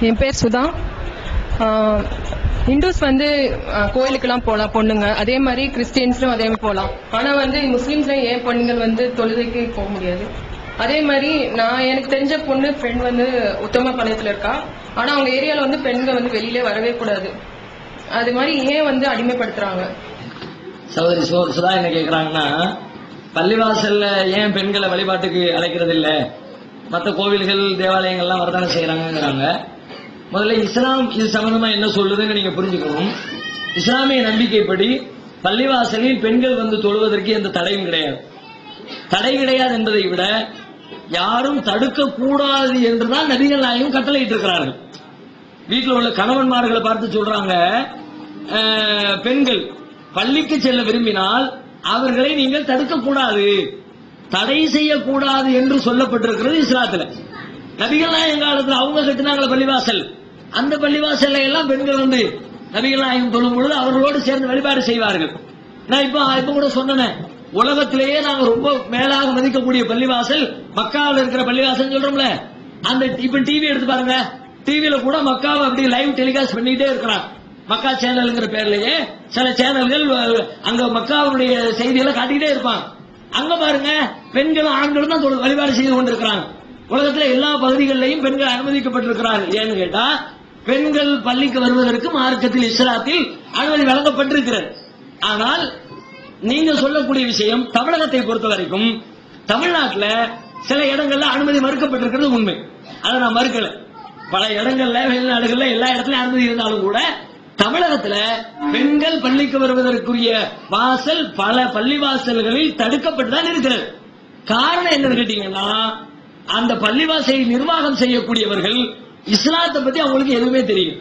என் பேர் சுதா ஆஹ் இந்துஸ் வந்து ஆஹ் கோயிலுக்கெல்லாம் போகலாம் பொண்ணுங்க அதே மாதிரி கிறிஸ்டியன்ஸ்லும் அதே மாதிரி போகலாம் ஆனா வந்து முஸ்லீம்ஸ்ல ஏன் பொண்ணுங்கள் வந்து தொழுகைக்கு போக முடியாது அதே மாதிரி நான் எனக்கு தெரிஞ்ச பொண்ணு ஃப்ரெண்ட் வந்து உத்தம பாளையத்துல இருக்கா ஆனா அவங்க ஏரியால வந்து பெண்கள் வந்து வெளியிலே வரவே கூடாது அது மாதிரி ஏன் வந்து அடிமைப்படுத்துறாங்க சகோதரி சு- சுதா என்ன கேக்குறாங்கன்னா பள்ளிவாசல்ல ஏன் பெண்களை வழிபாட்டுக்கு அழைக்கிறது இல்ல மற்ற கோவில்கள் தேவாலயங்கள்லாம் வரதானே செய்யறாங்கிறாங்க முதல்ல இஸ்லாம் இது சம்பந்தமா என்ன சொல்லுதுன்னு நீங்க புரிஞ்சுக்கணும் இஸ்லாமிய நம்பிக்கைப்படி பள்ளிவாசலில் பெண்கள் வந்து தொழுவதற்கு எந்த தடையும் கிடையாது தடை கிடையாது என்பதை விட யாரும் தடுக்க கூடாது என்றுதான் நபிகள் நாயகம் கட்டளையிட்டு இருக்கிறார்கள் வீட்டில் உள்ள கணவன்மார்களை பார்த்து சொல்றாங்க அஹ், பெண்கள் பள்ளிக்கு செல்ல விரும்பினால் அவர்களை நீங்கள் தடுக்க கூடாது தடை செய்யக்கூடாது என்று சொல்லப்பட்டிருக்கிறது இஸ்லாத்துல நபிகள் நாயகம் காலத்துல அவங்க கட்டினாங்களே பள்ளிவாசல் அந்த பள்ளிவாசல்ல எல்லாம் பெண்கள் வந்து நபிகள் நாயகம் தொழும் பொழுது அவர்களோடு சேர்ந்து வழிபாடு செய்வார்கள் நான் இப்ப இப்ப கூட சொன்னேன் உலகத்திலேயே நாங்க ரொம்ப மேலாக மதிக்கக்கூடிய பள்ளிவாசல் மக்காவில் இருக்கிற பள்ளிவாசல் சொல்றோம்ல அந்த இப்ப டிவி எடுத்து பாருங்க டிவில கூட மக்காவை அப்படி லைவ் டெலிகாஸ்ட் பண்ணிட்டே இருக்கிறான் மக்கா சேனல்ங்கிற பேர்லயே சில சேனல்கள் அஹ், அங்க மக்காவுடைய செய்திகளை காட்டிக்கிட்டே இருப்பான் அங்க பாருங்க பெண்களும் ஆண்களும் தான் தொழு- வழிபாடு செய்து கொண்டிருக்கிறாங்க உலகத்துல எல்லா பகுதிகளிலையும் பெண்கள் அனுமதிக்கப்பட்டிருக்கிறார்கள் ஏன்னு கேட்டா பெண்கள் பள்ளிக்கு வருவதற்கு மார்க்கத்தில் இஸ்லாத்தில் அனுமதி வழங்கப்பட்டிருக்கிறது ஆனால் நீங்க சொல்லக்கூடிய விஷயம் தமிழகத்தை பொறுத்த வரைக்கும் தமிழ்நாட்டுல சில இடங்கள்ல அனுமதி மறுக்கப்பட்டிருக்கிறது உண்மை அதை நான் மறுக்கல பல இடங்கள்ல வெளிநாடுகள்ல எல்லா இடத்துலயும் அனுமதி இருந்தாலும் கூட தமிழகத்துல பெண்கள் பள்ளிக்கு வருவதற்குரிய வாசல் பல பள்ளி வாசல்களில் தடுக்கப்பட்டுதான் இருக்கிறது காரணம் என்னன்னு கேட்டீங்கன்னா அந்த பள்ளிவாசலை நிர்வாகம் செய்யக்கூடியவர்கள் இஸ்லாத்தை பத்தி அவங்களுக்கு எதுவுமே தெரியும்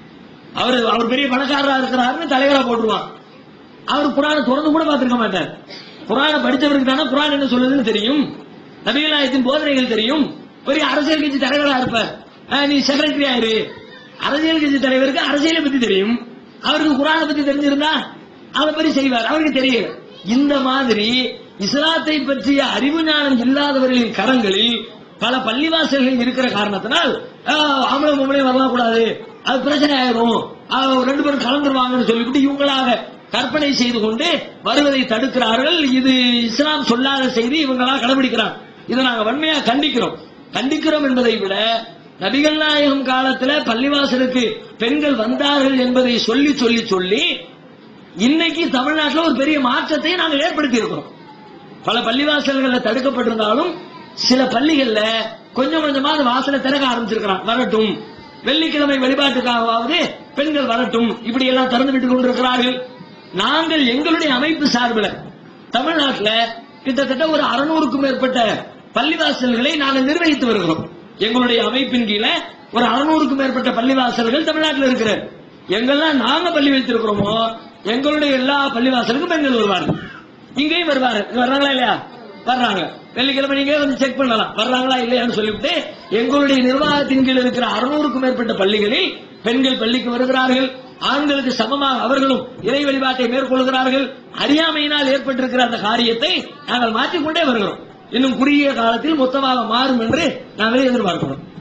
அவர் அவர் பெரிய பணக்காரரா இருக்கிறாருன்னு தலைவரா போட்டுருவான் அவர் குரானை திறந்து கூட பார்த்திருக்க மாட்டார் குரானை படித்தவருக்கு தானே குரான் என்ன சொல்லுதுன்னு தெரியும் நபிகள் நாயகத்தின் போதனைகள் தெரியும் பெரிய அரசியல் கட்சி தலைவரா இருப்பார் அஹ் நீ செக்ரட்டரி ஆயிரு அரசியல் கட்சி தலைவருக்கு அரசியலை பத்தி தெரியும் அவருக்கு குரானை பத்தி தெரிஞ்சிருந்தா அதை பத்தி செய்வார் அவருக்கு தெரியும் இந்த மாதிரி இஸ்லாத்தை பற்றிய அறிவு ஞானம் இல்லாதவர்களின் கரங்களில் பல பள்ளிவாசல்கள் இருக்கிற காரணத்தினால் ஆஹ், ஆம்பளை பொம்பளை வரலாம் கூடாது அது பிரச்சனை ஆயிரும் ஆஹ், ரெண்டு பேரும் கலந்துருவாங்கன்னு சொல்லிவிட்டு இவங்களாக கற்பனை செய்து கொண்டு வருவதை தடுக்கிறார்கள் இது இஸ்லாம் சொல்லாத செய்தி இவங்களா கடைபிடிக்கிறாங்க இதை நாங்க வன்மையா கண்டிக்கிறோம் கண்டிக்கிறோம் என்பதை விட நபிகள் நாயகம் காலத்துல பள்ளிவாசலுக்கு பெண்கள் வந்தார்கள் என்பதை சொல்லி சொல்லி சொல்லி இன்னைக்கு தமிழ்நாட்டில் ஒரு பெரிய மாற்றத்தை நாங்கள் ஏற்படுத்தி இருக்கிறோம் பல பள்ளிவாசல்கள்ல தடுக்கப்பட்டிருந்தாலும் சில பள்ளிகள்ல கொஞ்சம் கொஞ்சமா அந்த வாசலை திறக்க ஆரம்பிச்சிருக்கிறான் வரட்டும் வெள்ளிக்கிழமை வழிபாட்டுக்காகவாவது பெண்கள் வரட்டும் இப்படி எல்லாம் திறந்து விட்டுக் கொண்டிருக்கிறார்கள் நாங்கள் எங்களுடைய அமைப்பு சார்பில் தமிழ்நாட்டுல கிட்டத்தட்ட ஒரு அறுநூறுக்கும் மேற்பட்ட பள்ளிவாசல்களை நாங்கள் நிர்வகித்து வருகிறோம் எங்களுடைய அமைப்பின் கீழே ஒரு அறுநூறுக்கும் மேற்பட்ட பள்ளிவாசல்கள் தமிழ்நாட்டில் இருக்கிறது எங்கெல்லாம் நாங்க பள்ளி வைத்திருக்கிறோமோ எங்களுடைய எல்லா பள்ளிவாசலுக்கும் பெண்கள் வருவார்கள் இங்கேயும் வருவார்கள் இங்க வர்றாங்களா இல்லையா வர்றாங்க வெள்ளிக்கிழமை நீங்க வந்து செக் பண்ணலாம் வர்றாங்களா இல்லையான்னு சொல்லிவிட்டு எங்களுடைய நிர்வாகத்தின் கீழ் இருக்கிற அறுநூறுக்கும் மேற்பட்ட பள்ளிகளில் பெண்கள் பள்ளிக்கு வருகிறார்கள் ஆண்களுக்கு சமமாக அவர்களும் இறை வழிபாட்டை மேற்கொள்கிறார்கள் அறியாமையினால் ஏற்பட்டிருக்கிற அந்த காரியத்தை நாங்கள் மாற்றிக்கொண்டே வருகிறோம் இன்னும் குறுகிய காலத்தில் மொத்தமாக மாறும் என்று நாங்கள் எதிர்பார்க்கிறோம்